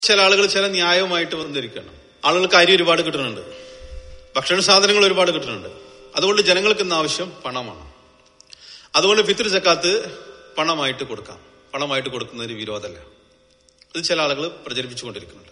ചില ആളുകൾ ചില ന്യായവുമായിട്ട് വന്നിരിക്കണം ആളുകൾക്ക് അരി ഒരുപാട് കിട്ടുന്നുണ്ട് ഭക്ഷണ സാധനങ്ങൾ ഒരുപാട് കിട്ടുന്നുണ്ട് അതുകൊണ്ട് ജനങ്ങൾക്ക് ഇന്ന് ആവശ്യം പണമാണ് അതുകൊണ്ട് ഫിത്ർ ജക്കാത്ത് പണമായിട്ട് കൊടുക്കാം പണമായിട്ട് കൊടുക്കുന്നതിന് വിരോധമല്ല ഇത് ചില ആളുകൾ പ്രചരിപ്പിച്ചുകൊണ്ടിരിക്കുന്നുണ്ട്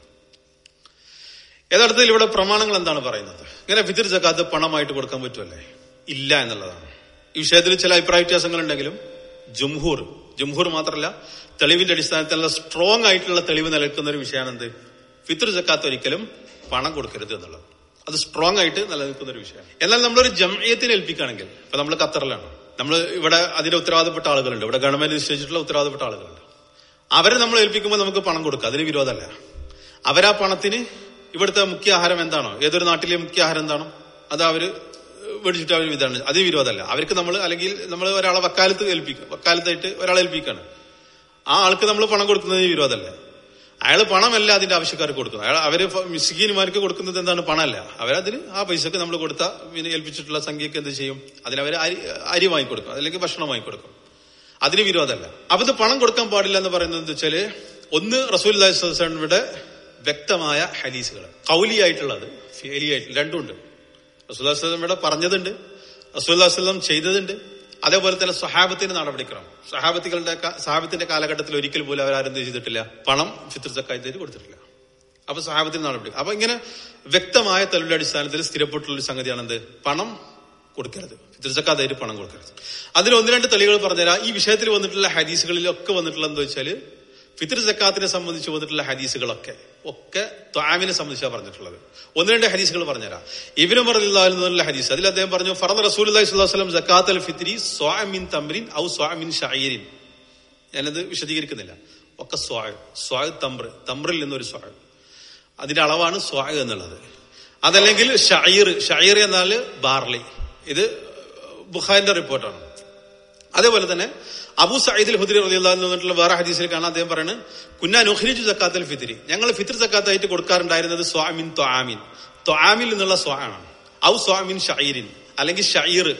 യഥാർത്ഥത്തിൽ ഇവിടെ പ്രമാണങ്ങൾ എന്താണ് പറയുന്നത് ഇങ്ങനെ ഫിത്ർ ജക്കാത്ത് പണമായിട്ട് കൊടുക്കാൻ പറ്റുമല്ലേ ഇല്ല എന്നുള്ളതാണ് ഈ വിഷയത്തിൽ ചില അഭിപ്രായ വ്യത്യാസങ്ങൾ ഉണ്ടെങ്കിലും ജംഹൂർ ജംഹൂർ മാത്രമല്ല തെളിവിന്റെ അടിസ്ഥാനത്തിലുള്ള സ്ട്രോങ് ആയിട്ടുള്ള തെളിവ് നിലനിൽക്കുന്ന ഒരു വിഷയമാണ് എന്ത് ഫിത്ർ ജക്കാത്ത് ഒരിക്കലും പണം കൊടുക്കരുത് എന്നുള്ളത് അത് സ്ട്രോങ് ആയിട്ട് നിലനിൽക്കുന്ന ഒരു വിഷയമാണ് എന്നാൽ നമ്മളൊരു ജംഇയത്തിനെ ഏൽപ്പിക്കുകയാണെങ്കിൽ ഇപ്പൊ നമ്മൾ ഖത്തറിലാണ് നമ്മൾ ഇവിടെ അതിന്റെ ഉത്തരവാദപ്പെട്ട ആളുകളുണ്ട് ഇവിടെ ഗവൺമെന്റ് നിശ്ചയിച്ചിട്ടുള്ള ഉത്തരവാദപ്പെട്ട ആളുകളുണ്ട് അവരെ നമ്മൾ ഏൽപ്പിക്കുമ്പോൾ നമുക്ക് പണം കൊടുക്കാം അതിന് വിരോധമല്ല അവരാ പണത്തിന് ഇവിടുത്തെ മുഖ്യ ആഹാരം എന്താണോ ഏതൊരു നാട്ടിലെ മുഖ്യ ആഹാരം എന്താണോ അത് അവര് മേടിച്ചിട്ട് അവർ ഇതാണ് അതിന് വിരോധമല്ല അവർക്ക് നമ്മൾ അല്ലെങ്കിൽ നമ്മൾ ഒരാളെ വക്കാലത്ത് ഏൽപ്പിക്കുക വക്കാലത്തായിട്ട് ഒരാളെ ഏൽപ്പിക്കുകയാണ് ആ ആൾക്ക് നമ്മൾ പണം കൊടുക്കുന്നതിന് വിരോധമല്ല അയാൾ പണമല്ല അതിന്റെ ആവശ്യക്കാർക്ക് കൊടുക്കുന്നത് അയാൾ അവര് മിസ്കീന്മാർക്ക് കൊടുക്കുന്നത് എന്താണ് പണമല്ല അവരതിന് ആ പൈസക്ക് നമ്മൾ കൊടുത്ത പിന്നെ ഏൽപ്പിച്ചിട്ടുള്ള സംഖ്യക്ക് എന്ത് ചെയ്യും അതിനവർ അരി അരി വാങ്ങിക്കൊടുക്കും അല്ലെങ്കിൽ ഭക്ഷണം വാങ്ങിക്കൊടുക്കും അതിന് വിരോധമല്ല അപ്പൊ ഇത് പണം കൊടുക്കാൻ പാടില്ല എന്ന് പറയുന്നത് എന്താ വെച്ചാല് ഒന്ന് റസൂലിയുടെ വ്യക്തമായ ഹദീസുകൾ കൗലിയായിട്ടുള്ളത് ഫേലിയായിട്ട് രണ്ടുമുണ്ട് റസൂല്ലാസ്ലം പറഞ്ഞതുണ്ട് റസൂല്ലാസ്ലം ചെയ്തതുണ്ട് അതേപോലെ തന്നെ സഹാബത്തിന്റെ നടപടിക്രമം സഹാബത്തികളുടെ സഹാബത്തിന്റെ കാലഘട്ടത്തിൽ ഒരിക്കൽ പോലും അവരാരും ചെയ്തിട്ടില്ല പണം ഫിത്ര ചക്കായത്തേക്ക് കൊടുത്തിട്ടില്ല അപ്പൊ സഹാബത്തിന് നടപടി അപ്പൊ ഇങ്ങനെ വ്യക്തമായ തെളിവിന്റെ അടിസ്ഥാനത്തിൽ സ്ഥിരപ്പെട്ടുള്ള ഒരു സംഗതിയാണ് എന്ത് പണം കൊടുക്കരുത് ഫിത്ര ചക്കാതായിട്ട് പണം കൊടുക്കരുത് അതിൽ ഒന്ന് രണ്ട് തെളിവുകൾ പറഞ്ഞുതരാം ഈ വിഷയത്തിൽ വന്നിട്ടുള്ള ഹദീസുകളിലൊക്കെ വന്നിട്ടുള്ള എന്താ വെച്ചാല് ഫിത്ർ ജക്കാത്തിനെ സംബന്ധിച്ച് വന്നിട്ടുള്ള ഹദീസുകളൊക്കെ ഒക്കെ ത്വാമിനെ സംബന്ധിച്ചാണ് പറഞ്ഞിട്ടുള്ളത് ഒന്ന് രണ്ട് ഹദീസുകൾ പറഞ്ഞുതരാം ഇവരും പറഞ്ഞില്ല ഹദീസ് അതിൽ അദ്ദേഹം പറഞ്ഞു ഫറദ് റസൂൽ വസ്ലം ജക്കാത്ത് അൽ ഫിത്രി സ്വാമിൻ തമ്രിൻ ഔ സ്വാമിൻ ഷായിരിൻ ഞാനത് വിശദീകരിക്കുന്നില്ല ഒക്കെ സ്വാഗ് സ്വാഗ് തമ്ര തമ്രിൽ നിന്നൊരു സ്വാഗ് അതിന്റെ അളവാണ് സ്വാഗ് എന്നുള്ളത് അതല്ലെങ്കിൽ ഷയീർ ഷയീർ എന്നാൽ ബാർലി ഇത് ബുഖാരിന്റെ റിപ്പോർട്ടാണ് അതേപോലെ തന്നെ അബു സയ്യിദ് ഹുദ്രി റളിയല്ലാഹു അൻഹു വേറെ ഹദീസിൽ കാണാൻ അദ്ദേഹം പറയുന്നത് കുന്നാ നുഖ്രിജു സക്കാത്തുൽ ഫിത്രി ഞങ്ങൾ ഫിത്ർ സക്കാത്തായിട്ട് കൊടുക്കാറുണ്ടായിരുന്നത് സ്വാമിൻ ത്വാമിൻ ത്വാമിൽ നിന്നുള്ള സ്വാണ് ഔ സ്വാമിൻ ഷൈരിൻ അല്ലെങ്കിൽ ഷൈർ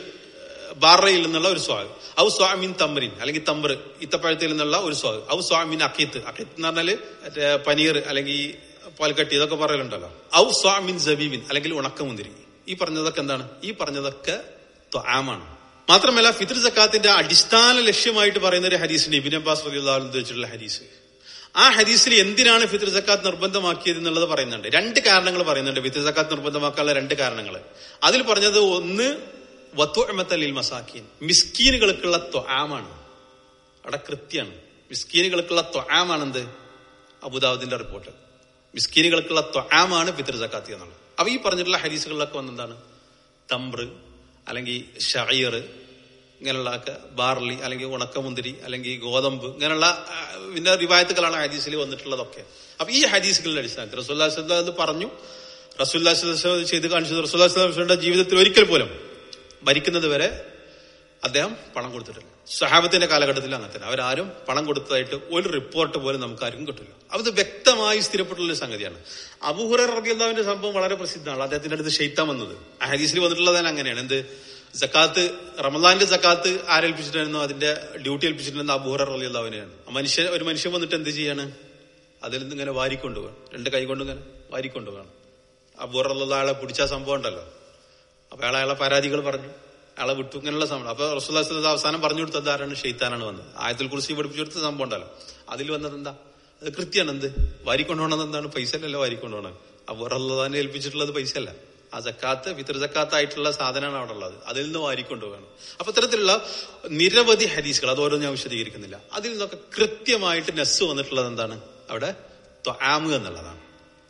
ബാറയിൽ നിന്നുള്ള ഒരു സ്വാഗ് ഔ സ്വാമിൻ തമ്രിൻ അല്ലെങ്കിൽ തമ്പ്ര ഇത്തപ്പഴത്തിൽ നിന്നുള്ള ഒരു സ്വാഗ് ഔ സ്വാമിൻ അക്കീത്ത് അക്കീത്ത് എന്ന് പറഞ്ഞാല് പനീർ അല്ലെങ്കിൽ പാൽക്കട്ടി ഇതൊക്കെ പറയലുണ്ടല്ലോ ഔ സ്വാമിൻ ജബീബിൻ അല്ലെങ്കിൽ ഉണക്കമുന്തിരി ഈ പറഞ്ഞതൊക്കെ എന്താണ് ഈ പറഞ്ഞതൊക്കെ ത്വാമാണ് മാത്രമല്ല ഫിത്ർ സക്കാത്തിന്റെ അടിസ്ഥാന ലക്ഷ്യമായിട്ട് പറയുന്ന ഒരു ഹദീസിന്റെ ഇബിൻ അബ്ബാസ് റളിയല്ലാഹു വെച്ചിട്ടുള്ള ഹദീസ് ആ ഹദീസിൽ എന്തിനാണ് ഫിത്ർ സക്കാത്ത് നിർബന്ധമാക്കിയത് എന്നുള്ളത് പറയുന്നുണ്ട് രണ്ട് കാരണങ്ങൾ പറയുന്നുണ്ട് ഫിത്ർ സക്കാത്ത് നിർബന്ധമാക്കാനുള്ള രണ്ട് കാരണങ്ങൾ അതിൽ പറഞ്ഞത് ഒന്ന് വത്തുഅമത്തലിൽ മസാക്കീൻ മിസ്കീനുകൾക്കുള്ള ത്വആമാണ് അവിടെ കൃത്യാണ് മിസ്കീനുകൾക്കുള്ള ത്വആമാണെന്ത് അബുദാബുദിന്റെ റിപ്പോർട്ട് മിസ്കീനുകൾക്കുള്ള ത്വആമാണ് ഫിത്ർ സക്കാത്ത് എന്നുള്ളത് അപ്പൊ ഈ പറഞ്ഞിട്ടുള്ള ഹദീസുകളിലൊക്കെ വന്നെന്താണ് തമ്പ്ര് അല്ലെങ്കിൽ ഷയർ ഇങ്ങനെയുള്ള ബാർലി അല്ലെങ്കിൽ ഉണക്കമുന്തിരി അല്ലെങ്കിൽ ഗോതമ്പ് ഇങ്ങനെയുള്ള പിന്നെ റിവായത്തുകളാണ് ഹദീസിൽ വന്നിട്ടുള്ളതൊക്കെ അപ്പൊ ഈ ഹദീസുകളുടെ അടിസ്ഥാനത്തിൽ റസൂല്ലാ അത് പറഞ്ഞു റസൂല്ലാ ചെയ്ത് കാണിച്ചത് റസൂല്ലാസ്ലാമിന്റെ ജീവിതത്തിൽ ഒരിക്കൽ പോലും ഭരിക്കുന്നത് വരെ അദ്ദേഹം പണം കൊടുത്തിട്ടില്ല സഹാബത്തിന്റെ കാലഘട്ടത്തിൽ അങ്ങനെ തന്നെ അവരാരും പണം കൊടുത്തതായിട്ട് ഒരു റിപ്പോർട്ട് പോലും നമുക്ക് ആർക്കും കിട്ടില്ല അത് വ്യക്തമായി സ്ഥിരപ്പെട്ടുള്ള സംഗതിയാണ് അബുഹുറ റബിയുള്ളാവിന്റെ സംഭവം വളരെ പ്രസിദ്ധമാണ് അദ്ദേഹത്തിന്റെ അടുത്ത് ഷെയ്ത്താൻ വന്നത് ആ ഹദീസിൽ വന്നിട്ടുള്ളത് തന്നെ അങ്ങനെയാണ് എന്ത് ജക്കാത്ത് റമദാന്റെ ജക്കാത്ത് ആരേൽപ്പിച്ചിട്ടായിരുന്നു അതിന്റെ ഡ്യൂട്ടി ഏൽപ്പിച്ചിട്ടുണ്ടെന്ന് അബുഹുറ റബിയുള്ളാവിനെയാണ് മനുഷ്യൻ ഒരു മനുഷ്യൻ വന്നിട്ട് എന്ത് ചെയ്യാണ് അതിൽ നിന്ന് ഇങ്ങനെ വാരിക്കൊണ്ടുപോകണം രണ്ട് കൈ കൊണ്ട് ഇങ്ങനെ വാരിക്കൊണ്ടുപോകണം അബുഹുറ അയാളെ പിടിച്ച സംഭവം ഉണ്ടല്ലോ അപ്പൊ അയാൾ അയാളെ പരാതികൾ പറഞ്ഞു അയാളെ വിട്ടു ഇങ്ങനെയുള്ള സംഭവം അപ്പൊ റസൂല്ലാസ് അവസാനം പറഞ്ഞു കൊടുത്തത് ആരാണ് ഷെയ്ത്താനാണ് വന്നത് ആയത്തിൽ കുറിച്ച് പഠിപ്പിച്ചു കൊടുത്ത സംഭവം ഉണ്ടല്ലോ അതിൽ വന്നത് എന്താ അത് കൃത്യമാണ് എന്ത് വാരിക്കൊണ്ടുപോകണത് എന്താണ് പൈസ അല്ലല്ലോ വാരിക്കൊണ്ടുപോകണം അബുറല്ലാനെ ഏൽപ്പിച്ചിട്ടുള്ളത് പൈസ അല്ല ആ ജക്കാത്ത് പിതൃ ജക്കാത്തായിട്ടുള്ള സാധനമാണ് അവിടെ ഉള്ളത് അതിൽ നിന്ന് വാരിക്കൊണ്ടുപോകണം അപ്പൊ ഇത്തരത്തിലുള്ള നിരവധി ഹദീസുകൾ അത് ഓരോ ഞാൻ വിശദീകരിക്കുന്നില്ല അതിൽ നിന്നൊക്കെ കൃത്യമായിട്ട് നെസ് വന്നിട്ടുള്ളത് എന്താണ് അവിടെ ത്വാമ് എന്നുള്ളതാണ്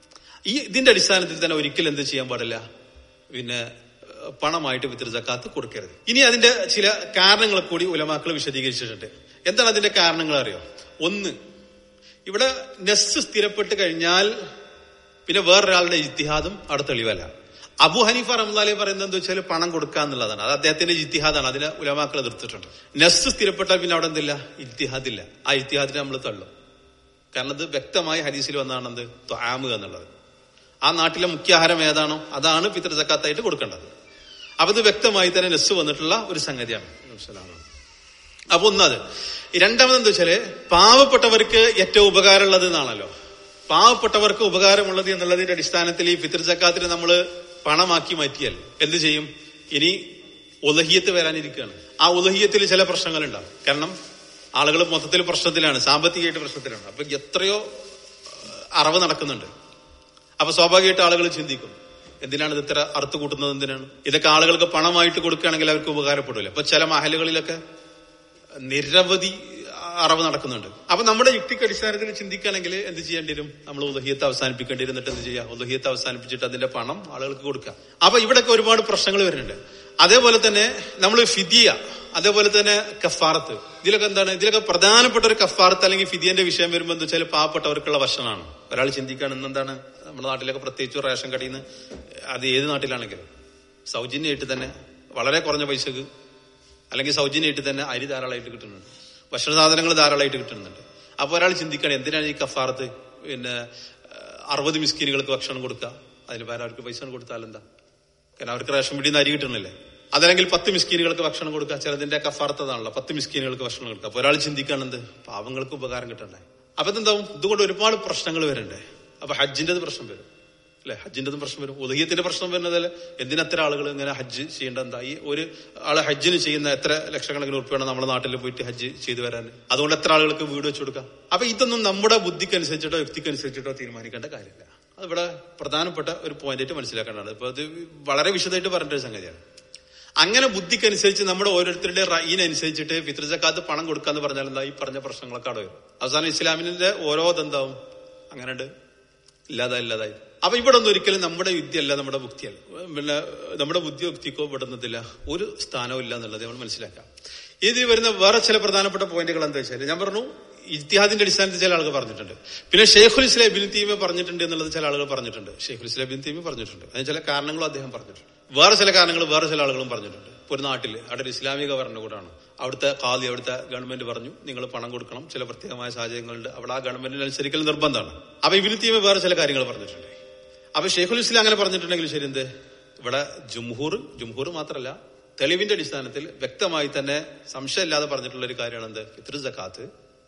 ഈ ഇതിന്റെ അടിസ്ഥാനത്തിൽ തന്നെ ഒരിക്കലും എന്ത് ചെയ്യാൻ പാടില്ല പിന്നെ പണമായിട്ട് പിതൃ ജക്കാത്ത് കൊടുക്കരുത് ഇനി അതിന്റെ ചില കാരണങ്ങൾ കൂടി ഉലമാക്കൾ വിശദീകരിച്ചിട്ടുണ്ട് എന്താണ് അതിന്റെ കാരണങ്ങൾ അറിയോ ഒന്ന് ഇവിടെ നെസ് സ്ഥിരപ്പെട്ട് കഴിഞ്ഞാൽ പിന്നെ വേറൊരാളുടെ ഇത്തിഹാദും അവിടെ തെളിവല്ല അബു ഹനീഫ റംദാലി പറയുന്നത് എന്താ വെച്ചാൽ പണം കൊടുക്കുക എന്നുള്ളതാണ് അത് അദ്ദേഹത്തിന്റെ ഇത്തിഹാദാണ് അതിനെ ഉലമാക്കൾ എതിർത്തിട്ടുണ്ട് നെസ് സ്ഥിരപ്പെട്ടാൽ പിന്നെ അവിടെ എന്തില്ല ഇത്തിഹാദില്ല ആ ഇത്തിഹാദിനെ നമ്മൾ തള്ളും കാരണം ഇത് വ്യക്തമായി ഹദീസിൽ വന്നാണ് എന്ത് ത്വാമ് എന്നുള്ളത് ആ നാട്ടിലെ മുഖ്യ ആഹാരം ഏതാണോ അതാണ് പിതൃ ജക്കാത്തായിട്ട് കൊടുക്കേണ്ടത് അപ്പൊ ഇത് വ്യക്തമായി തന്നെ നെസ് വന്നിട്ടുള്ള ഒരു സംഗതിയാണ് അപ്പൊ ഒന്നത് രണ്ടാമത് എന്താ വെച്ചാല് പാവപ്പെട്ടവർക്ക് ഏറ്റവും ഉപകാരമുള്ളത് എന്നാണല്ലോ പാവപ്പെട്ടവർക്ക് ഉപകാരമുള്ളത് എന്നുള്ളതിന്റെ അടിസ്ഥാനത്തിൽ ഈ ഫിത്ർ ജക്കാത്തിന് നമ്മൾ പണമാക്കി മാറ്റിയാൽ എന്ത് ചെയ്യും ഇനി ഉലഹിയത്ത് വരാനിരിക്കുകയാണ് ആ ഉലഹിയത്തിൽ ചില പ്രശ്നങ്ങളുണ്ടാവും കാരണം ആളുകൾ മൊത്തത്തിൽ പ്രശ്നത്തിലാണ് സാമ്പത്തികമായിട്ട് പ്രശ്നത്തിലാണ് അപ്പൊ എത്രയോ ഏഹ്, അറവ് നടക്കുന്നുണ്ട് അപ്പൊ സ്വാഭാവികമായിട്ട് ആളുകൾ ചിന്തിക്കും എന്തിനാണ് ഇത് ഇത്ര അറുത്ത് കൂട്ടുന്നത് എന്തിനാണ് ഇതൊക്കെ ആളുകൾക്ക് പണമായിട്ട് കൊടുക്കുകയാണെങ്കിൽ അവർക്ക് ഉപകാരപ്പെടില്ല അപ്പൊ ചില മഹലുകളിലൊക്കെ നിരവധി അറവ് നടക്കുന്നുണ്ട് അപ്പൊ നമ്മുടെ യുക്തിക്ക് അടിസ്ഥാനത്തിൽ ചിന്തിക്കുകയാണെങ്കിൽ എന്ത് ചെയ്യേണ്ടി വരും നമ്മൾ ഉദഹിയത്ത് അവസാനിപ്പിക്കേണ്ടി വരും എന്നിട്ട് എന്ത് ചെയ്യുക ഉദഹിയത്ത് അവസാനിപ്പിച്ചിട്ട് അതിന്റെ പണം ആളുകൾക്ക് കൊടുക്കുക അപ്പൊ ഇവിടെയൊക്കെ ഒരുപാട് പ്രശ്നങ്ങൾ വരുന്നുണ്ട് അതേപോലെ തന്നെ നമ്മൾ ഫിദിയ അതേപോലെ തന്നെ കഫാറത്ത് ഇതിലൊക്കെ എന്താണ് ഇതിലൊക്കെ പ്രധാനപ്പെട്ട ഒരു കഫാറത്ത് അല്ലെങ്കിൽ ഫിദിയന്റെ വിഷയം വരുമ്പോൾ എന്താ വെച്ചാൽ പാവപ്പെട്ടവർക്കുള്ള ഭക്ഷണമാണ് ഒരാൾ ചിന്തിക്കുകയാണ് ഇന്നെന്താണ് നമ്മുടെ നാട്ടിലൊക്കെ പ്രത്യേകിച്ച് റേഷൻ കടയിൽ നിന്ന് അത് ഏത് നാട്ടിലാണെങ്കിലും സൗജന്യമായിട്ട് തന്നെ വളരെ കുറഞ്ഞ പൈസക്ക് അല്ലെങ്കിൽ സൗജന്യമായിട്ട് തന്നെ അരി ധാരാളമായിട്ട് കിട്ടുന്നുണ്ട് ഭക്ഷണ സാധനങ്ങൾ ധാരാളമായിട്ട് കിട്ടുന്നുണ്ട് അപ്പൊ ഒരാൾ ചിന്തിക്കണം എന്തിനാണ് ഈ കഫാറത്ത് പിന്നെ അറുപത് മിസ്കീനുകൾക്ക് ഭക്ഷണം കൊടുക്കുക അതിന് വേറെ അവർക്ക് പൈസ കൊടുത്താൽ എന്താ കാരണം അവർക്ക് റേഷൻ പിടിയിൽ നിന്ന് അരി കിട്ടണില്ലേ അതല്ലെങ്കിൽ പത്ത് മിസ്കീനുകൾക്ക് ഭക്ഷണം കൊടുക്കുക ചിലതിന്റെ കഫാർത്തതാണല്ലോ പത്ത് മിസ്കീനുകൾക്ക് ഭക്ഷണം കൊടുക്കുക അപ്പൊ ഒരാൾ ചിന്തിക്കുകയാണ് എന്ത് പാവങ്ങൾക്ക് ഉപകാരം കിട്ടണ്ടേ അപ്പൊ എന്താവും ഇതുകൊണ്ട് ഒരുപാട് പ്രശ്നങ്ങൾ വരണ്ടേ അപ്പൊ ഹജ്ജിന്റെ പ്രശ്നം വരും അല്ലെ ഹജ്ജിന്റെ പ്രശ്നം വരും ഉദയത്തിന്റെ പ്രശ്നം വരുന്നതിൽ എന്തിനത്ര ആളുകൾ ഇങ്ങനെ ഹജ്ജ് ചെയ്യേണ്ട എന്താ ഈ ഒരു ആള് ഹജ്ജിന് ചെയ്യുന്ന എത്ര ലക്ഷക്കണക്കിന് ഉറുപ്പിയാണ് നമ്മുടെ നാട്ടിൽ പോയിട്ട് ഹജ്ജ് ചെയ്തു വരാൻ അതുകൊണ്ട് എത്ര ആളുകൾക്ക് വീട് വെച്ച് കൊടുക്കാം അപ്പൊ ഇതൊന്നും നമ്മുടെ ബുദ്ധിക്കനുസരിച്ചിട്ടോ യുക്തിക്കനുസരിച്ചിട്ടോ തീരുമാനിക്കേണ്ട കാര്യമില്ല അത് ഇവിടെ പ്രധാനപ്പെട്ട ഒരു പോയിന്റ് ആയിട്ട് മനസ്സിലാക്കേണ്ടതാണ് ഇപ്പൊ അത് വളരെ വിശദമായിട്ട് പറഞ്ഞ ഒരു സംഗതിയാണ് അങ്ങനെ ബുദ്ധിക്കനുസരിച്ച് നമ്മുടെ ഓരോരുത്തരുടെ റൈനനുസരിച്ചിട്ട് ഫിത്രജക്കാത്ത് പണം കൊടുക്കാന്ന് പറഞ്ഞാൽ എന്താ ഈ പറഞ്ഞ പ്രശ്നങ്ങളൊക്കെ അവിടെ വരും അവസാനം ഇസ്ലാമിന്റെ ഓരോ ഇതെന്താവും അങ്ങനെ ഇല്ലാതായി ഇല്ലാതായി അപ്പൊ ഇവിടെ ഒന്നും ഒരിക്കലും നമ്മുടെ യുക്തിയല്ല നമ്മുടെ ബുദ്ധിയല്ല പിന്നെ നമ്മുടെ ബുദ്ധി യുക്തിക്കോ വിടുന്നതില്ല ഒരു സ്ഥാനവും ഇല്ല എന്നുള്ളത് നമ്മൾ മനസ്സിലാക്കാം ഇതിൽ വരുന്ന വേറെ ചില പ്രധാനപ്പെട്ട പോയിന്റുകൾ എന്താ വെച്ചാൽ ഞാൻ പറഞ്ഞു ഇത്തിഹാദിന്റെ അടിസ്ഥാനത്തിൽ ചില ആളുകൾ പറഞ്ഞിട്ടുണ്ട് പിന്നെ ഷെയ്ഖുൽ ഇസ്ലാം ഇബിൻ തീമെ പറഞ്ഞിട്ടുണ്ട് എന്നുള്ളത് ചില ആളുകൾ പറഞ്ഞിട്ടുണ്ട് ഷെയ്ഖുൽ ഇസ്ലാം ഇബിൻ തീമെ പറഞ്ഞിട്ടുണ്ട് അതിന് ചില കാരണങ്ങളും അദ്ദേഹം പറഞ്ഞിട്ടുണ്ട് വേറെ ചില കാരണങ്ങൾ വേറെ ചില ആളുകളും പറഞ്ഞിട്ടുണ്ട് ഇപ്പൊ ഒരു നാട്ടിൽ അവിടെ ഒരു ഇസ്ലാമിക ഭരണകൂടമാണ് അവിടുത്തെ ഖാദി അവിടുത്തെ ഗവൺമെന്റ് പറഞ്ഞു നിങ്ങൾ പണം കൊടുക്കണം ചില പ്രത്യേകമായ സാഹചര്യങ്ങളുണ്ട് അവിടെ ആ ഗവൺമെന്റിന് അനുസരിക്കൽ നിർബന്ധമാണ് അപ്പൊ ഇബിൻ തീമെ വേറെ ചില കാര്യങ്ങൾ പറഞ്ഞിട്ടുണ്ട് അപ്പൊ ഷെയ്ഖുൽ ഇസ്ലാം അങ്ങനെ പറഞ്ഞിട്ടുണ്ടെങ്കിൽ ശരി എന്ത് ഇവിടെ ജുംഹൂർ ജുംഹൂർ മാത്രമല്ല തെളിവിന്റെ അടിസ്ഥാനത്തിൽ വ്യക്തമായി തന്നെ സംശയമില്ലാതെ പറഞ്ഞിട്ടുള്ള ഒരു കാര്യമാണ് എന്ത് ഫിത്ർ ജക്കാത്ത്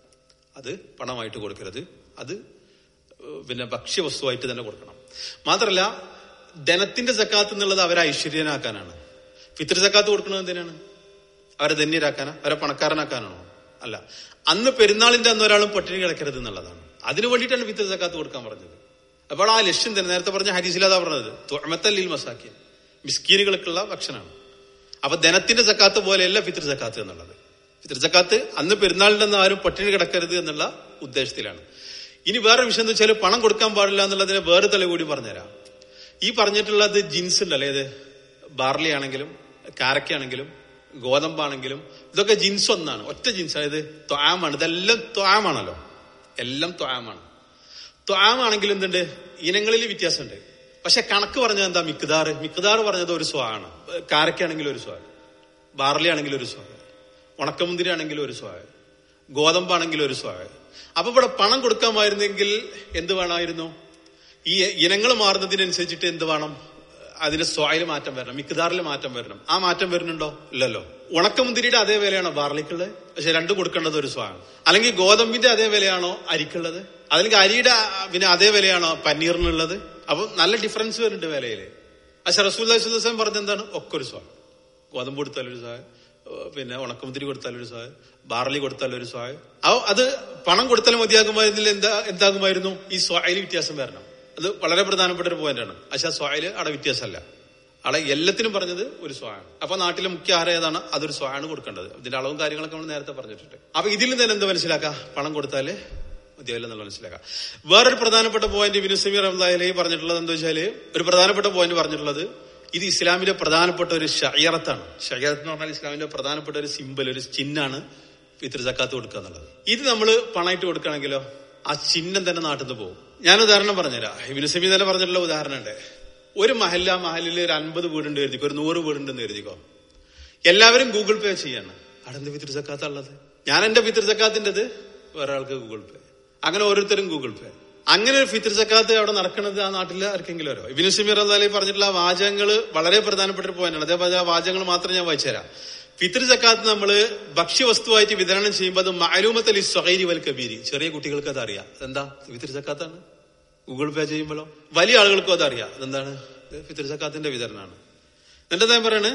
അത് പണമായിട്ട് കൊടുക്കരുത് അത് ഏഹ്, പിന്നെ ഭക്ഷ്യവസ്തുവായിട്ട് തന്നെ കൊടുക്കണം മാത്രമല്ല ധനത്തിന്റെ ജക്കാത്ത് എന്നുള്ളത് അവരെ ഐശ്വര്യനാക്കാനാണ് ഫിത്ർ ജക്കാത്ത് കൊടുക്കുന്നത് എന്തിനാണ് അവരെ ധന്യരാക്കാനാ അവരെ പണക്കാരനാക്കാനാണോ അല്ല അന്ന് പെരുന്നാളിന്റെ അന്ന് ഒരാളും പട്ടിണി കിടക്കരുത് എന്നുള്ളതാണ് അതിനു വേണ്ടിയിട്ടാണ് ഫിത്ർ ജക്കാത്ത് കൊടുക്കാൻ പറഞ്ഞത് അപ്പോൾ ആ ലക്ഷ്യം തന്നെ നേരത്തെ പറഞ്ഞ ഹരീസിലാതാ പറഞ്ഞത് തുഴമത്തല്ലിൽ മസാക്കിയൻ മിസ്കീനുകൾക്കുള്ള ഭക്ഷണമാണ് അപ്പൊ ധനത്തിന്റെ ജക്കാത്ത് പോലെയല്ല ഫിത്ർ ജക്കാത്ത് എന്നുള്ളത് ഫിത്ർ ജക്കാത്ത് അന്ന് പെരുന്നാളിന്റെ അന്ന് ആരും പട്ടിണി കിടക്കരുത് എന്നുള്ള ഉദ്ദേശത്തിലാണ് ഇനി വേറെ വിഷയം എന്ന് വെച്ചാൽ പണം കൊടുക്കാൻ പാടില്ല എന്നുള്ളതിന് വേറെ തെളിവ് കൂടി പറഞ്ഞുതരാം ഈ പറഞ്ഞിട്ടുള്ളത് ജിൻസ് ഉണ്ടല്ലേ ഇത് ബാർലി ആണെങ്കിലും കാരക്കയാണെങ്കിലും ഗോതമ്പാണെങ്കിലും ഇതൊക്കെ ജിൻസ് ഒന്നാണ് ഒറ്റ ജിൻസ് അതായത് ത്വാമാണ് ഇതെല്ലാം ത്വാമാണല്ലോ എല്ലാം ത്വാമാണ് ത്വാമാണെങ്കിൽ എന്തുണ്ട് ഇനങ്ങളിൽ വ്യത്യാസമുണ്ട് പക്ഷെ കണക്ക് പറഞ്ഞത് എന്താ മിക്താർ മിക്താർ പറഞ്ഞത് ഒരു സ്വാണ് കാരക്കയാണെങ്കിൽ ഒരു സ്വാ ബാർലി ആണെങ്കിൽ ഒരു സ്വാ ഉണക്കമുന്തിരി ആണെങ്കിൽ ഒരു സ്വാ ഗോതമ്പാണെങ്കിൽ ഒരു സ്വാ അപ്പൊ ഇവിടെ പണം കൊടുക്കാമായിരുന്നെങ്കിൽ എന്ത് വേണമായിരുന്നു ഈ ഇനങ്ങൾ മാറുന്നതിനനുസരിച്ചിട്ട് എന്ത് വേണം അതിന്റെ സ്വായിൽ മാറ്റം വരണം മിക്താറിൽ മാറ്റം വരണം ആ മാറ്റം വരുന്നുണ്ടോ ഇല്ലല്ലോ ഉണക്കമുന്തിരിയുടെ അതേ വിലയാണോ ബാർലിക്കുള്ളത് പക്ഷെ രണ്ടും കൊടുക്കേണ്ടത് ഒരു സ്വാണ് അല്ലെങ്കിൽ ഗോതമ്പിന്റെ അതേ വിലയാണോ അരിക്കുള്ളത് അല്ലെങ്കിൽ അരിയുടെ ആ, പിന്നെ അതേ വിലയാണോ പനീറിനുള്ളത് അപ്പൊ നല്ല ഡിഫറൻസ് വരുന്നുണ്ട് വിലയില് പക്ഷെ റസൂൽ സുദാസം പറഞ്ഞ എന്താണ് ഒക്കെ ഒരു സ്വാ ഗോതമ്പ് കൊടുത്താൽ ഒരു സ്വാ പിന്നെ ഉണക്കമുന്തിരി കൊടുത്താൽ ഒരു സ്വാ ബാർലി കൊടുത്താൽ ഒരു സ്വാ അപ്പൊ അത് പണം കൊടുത്താൽ മതിയാകുമായിരുന്നില്ല എന്താ എന്താകുമായിരുന്നു ഈ സ്വായിൽ വ്യത്യാസം വരണം അത് വളരെ പ്രധാനപ്പെട്ട ഒരു പോയിന്റാണ് പക്ഷെ ആ സ്വായില് അവിടെ വ്യത്യാസമല്ല അവിടെ എല്ലാത്തിനും പറഞ്ഞത് ഒരു സ്വാണ് അപ്പൊ നാട്ടിലെ മുഖ്യ ആഹാരം ഏതാണ് അതൊരു സ്വാണ് കൊടുക്കേണ്ടത് ഇതിന്റെ അളവും കാര്യങ്ങളൊക്കെ നമ്മൾ നേരത്തെ പറഞ്ഞിട്ടുണ്ട് അപ്പൊ ഇതിൽ നിന്ന് തന്നെ എന്താ മനസ്സിലാക്കാം പണം കൊടുത്താല് മതിയാവില്ല എന്നുള്ള മനസ്സിലാക്കാം വേറൊരു പ്രധാനപ്പെട്ട പോയിന്റ് വിനുസമീർ അബ്ദാലി പറഞ്ഞിട്ടുള്ളത് എന്താ വെച്ചാല് ഒരു പ്രധാനപ്പെട്ട പോയിന്റ് പറഞ്ഞിട്ടുള്ളത് ഇത് ഇസ്ലാമിന്റെ പ്രധാനപ്പെട്ട ഒരു ഷയറത്താണ് ഷയറത്ത് എന്ന് പറഞ്ഞാൽ ഇസ്ലാമിന്റെ പ്രധാനപ്പെട്ട ഒരു സിമ്പൽ ഒരു ചിഹ്നാണ് പിതൃ ജക്കാത്ത് കൊടുക്കുക എന്നുള്ളത് ഇത് നമ്മൾ പണമായിട്ട് കൊടുക്കുകയാണെങ്കിലോ ആ ചിഹ്നം തന്നെ നാട്ടിൽ നിന്ന് പോകും ഞാൻ ഉദാഹരണം പറഞ്ഞുതരാം ഇബിന് സമീ തന്നെ പറഞ്ഞിട്ടുള്ള ഉദാഹരണം ഉണ്ട് ഒരു മഹല്ല മഹലിൽ ഒരു അൻപത് വീടുണ്ട് എഴുതിക്കോ ഒരു നൂറ് വീടുണ്ടെന്ന് എഴുതിക്കോ എല്ലാവരും ഗൂഗിൾ പേ ചെയ്യാണ് അവിടെ എന്ത് പിതൃ ജക്കാത്ത ഉള്ളത് ഞാൻ എന്റെ പിതൃ ജക്കാത്തിൻ്റെത് വേറെ ആൾക്ക് ഗൂഗിൾ പേ അങ്ങനെ ഓരോരുത്തരും ഗൂഗിൾ പേ അങ്ങനെ ഒരു ഫിത്ർ ജക്കാത്ത് അവിടെ നടക്കുന്നത് ആ നാട്ടിൽ ആർക്കെങ്കിലും അറിയോ ഇബിന് സമീർ അലി പറഞ്ഞിട്ടുള്ള ആ വാചകങ്ങൾ വളരെ പ്രധാനപ്പെട്ട ഒരു പോയിന്റാണ് അതേപോലെ ആ വാചകങ്ങൾ മാത്രം ഞാൻ വായിച്ചുതരാം ഫിത്ർ ജക്കാത്ത് നമ്മൾ ഭക്ഷ്യവസ്തുവായിട്ട് വിതരണം ചെയ്യുമ്പോൾ അത് മാലൂമത്തലി സ്വൈരി വൽ കബീരി ചെറിയ കുട്ടികൾക്ക് അത് അറിയാം എന്താ ഫിത്ർ ജക്കാത്താണ് ഗൂഗിൾ പേ ചെയ്യുമ്പോഴോ വലിയ ആളുകൾക്കും അതറിയാം അതെന്താണ് ഇത് ഫിത്ർ സക്കാത്തിന്റെ വിതരണമാണ് എന്നിട്ട് ഞാൻ പറയാണ്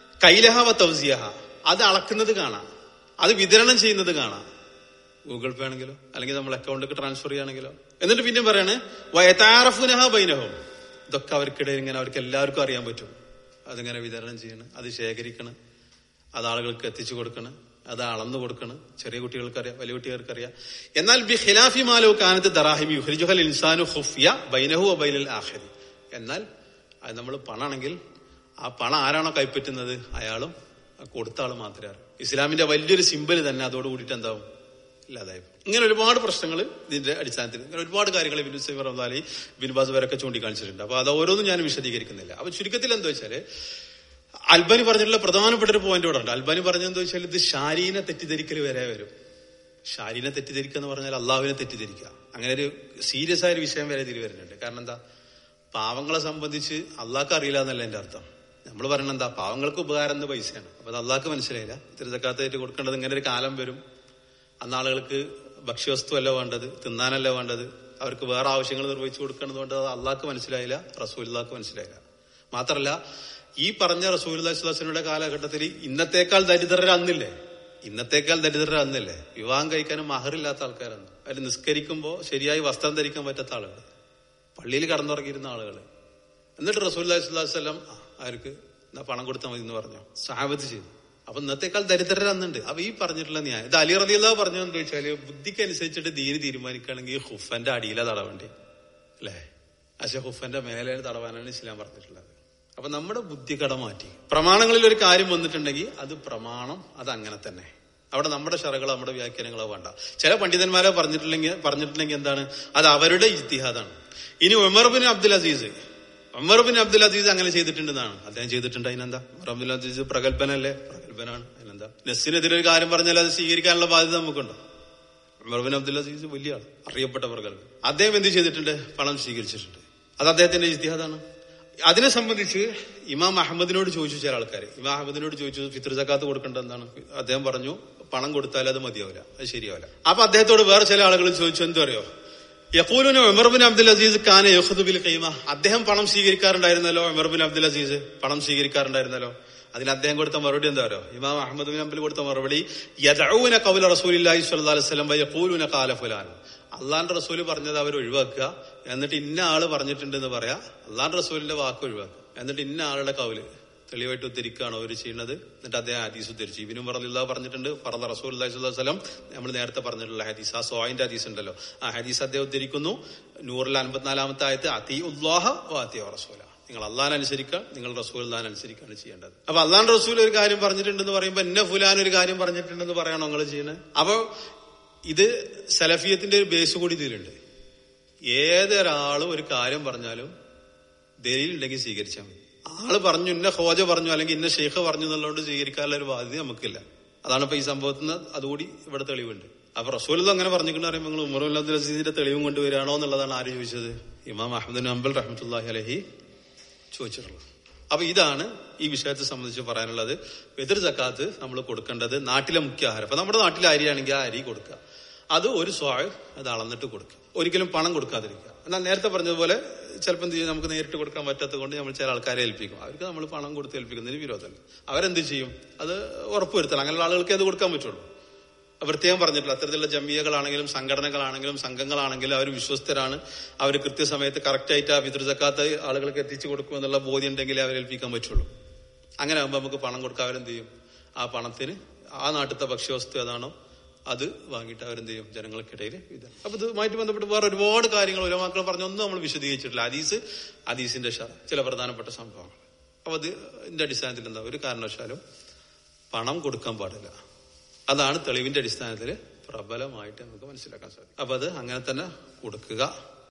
കൈലഹവ തൗസിയഹ അത് അളക്കുന്നത് കാണാം അത് വിതരണം ചെയ്യുന്നത് കാണാം ഗൂഗിൾ പേ ആണെങ്കിലോ അല്ലെങ്കിൽ നമ്മൾ അക്കൗണ്ടിലേക്ക് ട്രാൻസ്ഫർ ചെയ്യുകയാണെങ്കിലോ എന്നിട്ട് പിന്നെ പറയാണ് വയത്താറഫുനഹ ബൈനഹവും ഇതൊക്കെ അവർക്കിടയിൽ ഇങ്ങനെ അവർക്ക് എല്ലാവർക്കും അറിയാൻ പറ്റും അതിങ്ങനെ വിതരണം ചെയ്യണം അത് ശേഖരിക്കണം അത് ആളുകൾക്ക് എത്തിച്ചു കൊടുക്കണം അത് അളന്നു കൊടുക്കണം ചെറിയ കുട്ടികൾക്കറിയാം വലിയ കുട്ടികൾക്കറിയാം എന്നാൽ ബി ഖിലാഫി മാലോ കാനത്ത് ദറാഹിമി യുഹ്രിജുഹൽ ഇൻസാനു ഖുഫിയ ബൈനഹു ബൈനൽ ആഖിരി എന്നാൽ അത് നമ്മൾ പണാണെങ്കിൽ ആ പണം ആരാണോ കൈപ്പറ്റുന്നത് അയാളും കൊടുത്ത ആൾ മാത്രമേ അറിയൂ ഇസ്ലാമിന്റെ വലിയൊരു സിമ്പൽ തന്നെ അതോട് കൂടിയിട്ട് എന്താവും ഇല്ലാതായി പോകും. ഇങ്ങനെ ഒരുപാട് പ്രശ്നങ്ങൾ ഇതിന്റെ അടിസ്ഥാനത്തിൽ ഇങ്ങനെ ഒരുപാട് കാര്യങ്ങൾ ബിൻ സൈബ് റഹ്ലാലി ബിൻ ബാസ് വരൊക്കെ ചൂണ്ടിക്കാണിച്ചിട്ടുണ്ട് അപ്പൊ അത് ഓരോന്നും ഞാൻ വിശദീകരിക്കുന്നില്ല അപ്പൊ ചുരുക്കത്തിൽ എന്താ വെച്ചാല് അൽബാനി പറഞ്ഞിട്ടുള്ള പ്രധാനപ്പെട്ട ഒരു പോയിന്റ് ഇവിടെ ഉണ്ട് അൽബാനി പറഞ്ഞെന്താ വെച്ചാൽ ഇത് ഷാരീനെ തെറ്റിദ്ധരിക്കൽ വരെ വരും ഷാരീനെ തെറ്റിദ്ധരിക്കുക എന്ന് പറഞ്ഞാൽ അള്ളാഹുവിനെ തെറ്റിദ്ധരിക്കുക അങ്ങനെ ഒരു സീരിയസ് ആയ ഒരു വിഷയം വരെ ഇതിൽ വരുന്നുണ്ട് കാരണം എന്താ പാവങ്ങളെ സംബന്ധിച്ച് അള്ളാഹ്ക്ക് അറിയില്ല എന്നല്ല എന്റെ അർത്ഥം നമ്മൾ പറയണത് എന്താ പാവങ്ങൾക്ക് ഉപകാരം എന്ന് പൈസയാണ് അപ്പൊ അത് അള്ളാഹ്ക്ക് മനസ്സിലായില്ല ഇത്തിരി തക്കാത്തായിട്ട് കൊടുക്കേണ്ടത് ഇങ്ങനെ ഒരു കാലം വരും അന്ന് ആളുകൾക്ക് ഭക്ഷ്യവസ്തുവല്ല വേണ്ടത് തിന്നാനല്ല വേണ്ടത് അവർക്ക് വേറെ ആവശ്യങ്ങൾ നിർവഹിച്ചു കൊടുക്കേണ്ടത് കൊണ്ട് അത് അള്ളാഹ്ക്ക് മനസ്സിലായില്ല റസൂലില്ലാക്ക് മനസ്സിലായില്ല മാത്രല്ല ഈ പറഞ്ഞ റസൂൽ സുല്ലാസിനുടെ കാലഘട്ടത്തിൽ ഇന്നത്തേക്കാൾ ദരിദ്രർ അന്നില്ലേ ഇന്നത്തേക്കാൾ ദരിദ്രർ അന്നില്ലേ വിവാഹം കഴിക്കാനും മഹറില്ലാത്ത ആൾക്കാരാണ് അതിൽ നിസ്കരിക്കുമ്പോൾ ശരിയായി വസ്ത്രം ധരിക്കാൻ പറ്റാത്ത ആളുകൾ പള്ളിയിൽ കടന്നുറങ്ങിയിരുന്ന ആളുകൾ എന്നിട്ട് റസൂൽ സ്വല്ലം ആർക്ക് എന്നാ പണം കൊടുത്താൽ മതി എന്ന് പറഞ്ഞു സാബത്ത് ചെയ്തു അപ്പൊ ഇന്നത്തേക്കാൾ ദരിദ്രർ അന്നുണ്ട് അപ്പൊ ഈ പറഞ്ഞിട്ടുള്ള ന്യായം ഇത് അലി റതിയുള്ള പറഞ്ഞു എന്ന് ചോദിച്ചാല് ബുദ്ധിക്ക് അനുസരിച്ചിട്ട് ദീന് തീരുമാനിക്കുകയാണെങ്കിൽ ഹുഫന്റെ അടിയിലാ തടവണ്ടേ അല്ലേ പക്ഷെ ഹുഫന്റെ മേലെ തടവാനാണ് ഇസ്ലാം പറഞ്ഞിട്ടുള്ളത് അപ്പൊ നമ്മുടെ ബുദ്ധി കട മാറ്റി പ്രമാണങ്ങളിൽ ഒരു കാര്യം വന്നിട്ടുണ്ടെങ്കിൽ അത് പ്രമാണം അത് അങ്ങനെ തന്നെ അവിടെ നമ്മുടെ ഷറകളോ നമ്മുടെ വ്യാഖ്യാനങ്ങളോ വേണ്ട ചില പണ്ഡിതന്മാരെ പറഞ്ഞിട്ടില്ലെങ്കിൽ പറഞ്ഞിട്ടുണ്ടെങ്കിൽ എന്താണ് അത് അവരുടെ ഇത്തിഹാദാണ് ഇനി Umar bin Abdul Aziz Umar bin Abdul Aziz അങ്ങനെ ചെയ്തിട്ടുണ്ടെന്നാണ് അദ്ദേഹം ചെയ്തിട്ടുണ്ട് അതിനെന്താ ഉമർ അബ്ദുൽ അസീസ് പ്രഗത്ഭനല്ലേ പ്രഗത്ഭനാണ് അതിനെന്താ നെസ്സിനെതിരെ ഒരു കാര്യം പറഞ്ഞാൽ അത് സ്വീകരിക്കാനുള്ള ബാധ്യത നമുക്കുണ്ടോ ഉമർ ബിൻ അബ്ദുൽ അസീസ് വലിയ ആൾ അറിയപ്പെട്ട പ്രഗത്ഭൻ അദ്ദേഹം എന്ത് ചെയ്തിട്ടുണ്ട് പണം സ്വീകരിച്ചിട്ടുണ്ട് അത് അദ്ദേഹത്തിന്റെ ഇത്തിഹാദാണ് അതിനെ സംബന്ധിച്ച് ഇമാം അഹമ്മദിനോട് ചോദിച്ചു ചില ആൾക്കാർ ഇമാം അഹമ്മദിനോട് ചോദിച്ചു ഫിത്ർ സക്കാത്ത് കൊടുക്കേണ്ടത് എന്താണ് അദ്ദേഹം പറഞ്ഞു പണം കൊടുത്താൽ അത് മതിയാവില്ല അത് ശരിയാവില്ല അപ്പൊ അദ്ദേഹത്തോട് വേറെ ചില ആളുകൾ ചോദിച്ചു എന്തോ അറിയോ യക്കൂലിന് ഉമർബിൻ അബ്ദുൽ അസീസ് ഖാന യഹുദുബിൽ കൈമ അദ്ദേഹം പണം സ്വീകരിക്കാറുണ്ടായിരുന്നല്ലോ ഉമർബിൻ അബ്ദുൽ അസീസ് പണം സ്വീകരിക്കാറുണ്ടായിരുന്നല്ലോ അതിന് അദ്ദേഹം കൊടുത്ത മറുപടി എന്താ പറയുക ഇമാം അഹമ്മദ് ബിൻ അബ്ദുൽ കൊടുത്ത മറുപടി യദഊന കൗല റസൂലില്ലാഹി സ്വല്ലല്ലാഹു അലൈഹി വസല്ലം വയഖൂലുന ഖാല ഫുലാൻ അള്ളാന്റെ റസൂല് പറഞ്ഞത് അവർ ഒഴിവാക്കുക എന്നിട്ട് ഇന്ന ആള് പറഞ്ഞിട്ടുണ്ടെന്ന് പറയാ അള്ളാന്റെ റസൂലിന്റെ വാക്ക് ഒഴിവാക്കുക എന്നിട്ട് ഇന്ന ആളുടെ കൗല് തെളിവായിട്ട് ഉദ്ധരിക്കുകയാണ് അവർ ചെയ്യുന്നത് എന്നിട്ട് അദ്ദേഹം ഹദീസ് ഉദ്ധരിച്ചു ഇവനും പറഞ്ഞില്ല പറഞ്ഞിട്ടുണ്ട് പറഞ്ഞ റസൂൽ വസ്ലം നമ്മൾ നേരത്തെ പറഞ്ഞിട്ടുള്ള ഹദീസ് ആ സോയിന്റെ ഹദീസ് ഉണ്ടല്ലോ ആ ഹദീസ് അദ്ദേഹം ഉദ്ധരിക്കുന്നു നൂറിൽ അൻപത്തിനാലാമത്തെ ആയത്ത് അതി ഉല്ലാഹ വാത്തിയ റസൂല നിങ്ങൾ അള്ളാൻ അനുസരിക്കുക നിങ്ങൾ റസൂൽ അള്ളഹാൻ അനുസരിക്കുകയാണ് ചെയ്യേണ്ടത് അപ്പൊ അള്ളാൻ റസൂൽ ഒരു കാര്യം പറഞ്ഞിട്ടുണ്ടെന്ന് പറയുമ്പോൾ എന്നെ ഫുലാൻ ഒരു കാര്യം പറഞ്ഞിട്ടുണ്ടെന്ന് പറയാണോ നിങ്ങൾ ചെയ്യുന്നത് അപ്പൊ ഇത് സലഫിയത്തിന്റെ ഒരു ബേസ് കൂടി ഇതിലുണ്ട് ഏതൊരാളും ഒരു കാര്യം പറഞ്ഞാലും ദലിലുണ്ടെങ്കിൽ സ്വീകരിച്ചാൽ മതി ആള് പറഞ്ഞു ഇന്ന ഹോജ പറഞ്ഞു അല്ലെങ്കിൽ ഇന്ന ഷെയ്ഖ് പറഞ്ഞു എന്നുള്ളതുകൊണ്ട് സ്വീകരിക്കാനുള്ള ഒരു ബാധ്യത നമുക്കില്ല അതാണ് ഇപ്പൊ ഈ സംഭവത്തിന് അതുകൂടി ഇവിടെ തെളിവുണ്ട് അപ്പൊ റസൂൽ അങ്ങനെ പറഞ്ഞിട്ടുണ്ട് പറയുമ്പോൾ നിങ്ങൾ ഉമർ അബ്ദുൽ അസീസിന്റെ തെളിവും കൊണ്ടുവരികയാണോ എന്നുള്ളതാണ് ആര് ചോദിച്ചത് ഇമാം അഹമ്മദ് അംബൽ റഹ്മത്തുല്ലാഹി അലഹി ചോദിച്ചിട്ടുള്ളത് അപ്പൊ ഇതാണ് ഈ വിഷയത്തെ സംബന്ധിച്ച് പറയാനുള്ളത് എതിർ ജക്കാത്ത് നമ്മൾ കൊടുക്കേണ്ടത് നാട്ടിലെ മുഖ്യ ആഹാരം അപ്പൊ നമ്മുടെ നാട്ടിലെ അരിയാണെങ്കിൽ ആ അരി കൊടുക്കുക അത് ഒരു സ്വാഴ് അത് അളന്നിട്ട് കൊടുക്കുക ഒരിക്കലും പണം കൊടുക്കാതിരിക്കുക എന്നാൽ നേരത്തെ പറഞ്ഞതുപോലെ ചിലപ്പോൾ എന്ത് ചെയ്യും നമുക്ക് നേരിട്ട് കൊടുക്കാൻ പറ്റാത്തത് കൊണ്ട് നമ്മൾ ചില ആൾക്കാരെ ഏൽപ്പിക്കും അവർക്ക് നമ്മൾ പണം കൊടുത്ത് ഏൽപ്പിക്കുന്നതിന് വിരോധമല്ല അവരെന്ത് ചെയ്യും അത് ഉറപ്പുവരുത്തണം അങ്ങനെയുള്ള ആളുകൾക്ക് അത് കൊടുക്കാൻ പറ്റുള്ളൂ പ്രത്യേകം പറഞ്ഞിട്ടില്ല അത്തരത്തിലുള്ള ജമിയകളാണെങ്കിലും സംഘടനകളാണെങ്കിലും സംഘങ്ങളാണെങ്കിലും അവർ വിശ്വസ്തരാണ് അവർ കൃത്യസമയത്ത് കറക്റ്റായിട്ട് ആ പിതൃസക്കാത്ത ആളുകൾക്ക് എത്തിച്ചു കൊടുക്കുമെന്നുള്ള ബോധ്യം ഉണ്ടെങ്കിലേ അവരെ ഏൽപ്പിക്കാൻ പറ്റുള്ളൂ അങ്ങനെ ആകുമ്പോൾ നമുക്ക് പണം കൊടുക്കാൻ അവരെന്ത് ചെയ്യും ആ പണത്തിന് ആ നാട്ടിലത്തെ ഭക്ഷ്യവസ്തു ഏതാണോ അത് വാങ്ങിയിട്ട് അവരെന്ത് ചെയ്യും ജനങ്ങൾക്കിടയിൽ ഇത് അപ്പൊ ഇതുമായിട്ട് ബന്ധപ്പെട്ട് വേറെ ഒരുപാട് കാര്യങ്ങൾ ഓരോ മക്കൾ പറഞ്ഞൊന്നും നമ്മൾ വിശദീകരിച്ചിട്ടില്ല ഹദീസ് ഹദീസിന്റെ ഷറ ചില പ്രധാനപ്പെട്ട സംഭവങ്ങൾ അപ്പൊ അത് ഇതിന്റെ അടിസ്ഥാനത്തിൽ എന്താ ഒരു കാരണവശാലും പണം കൊടുക്കാൻ പാടില്ല അതാണ് തെളിവിന്റെ അടിസ്ഥാനത്തിൽ പ്രബലമായിട്ട് നമുക്ക് മനസ്സിലാക്കാൻ സാധിക്കും അപ്പൊ അത് അങ്ങനെ തന്നെ കൊടുക്കുക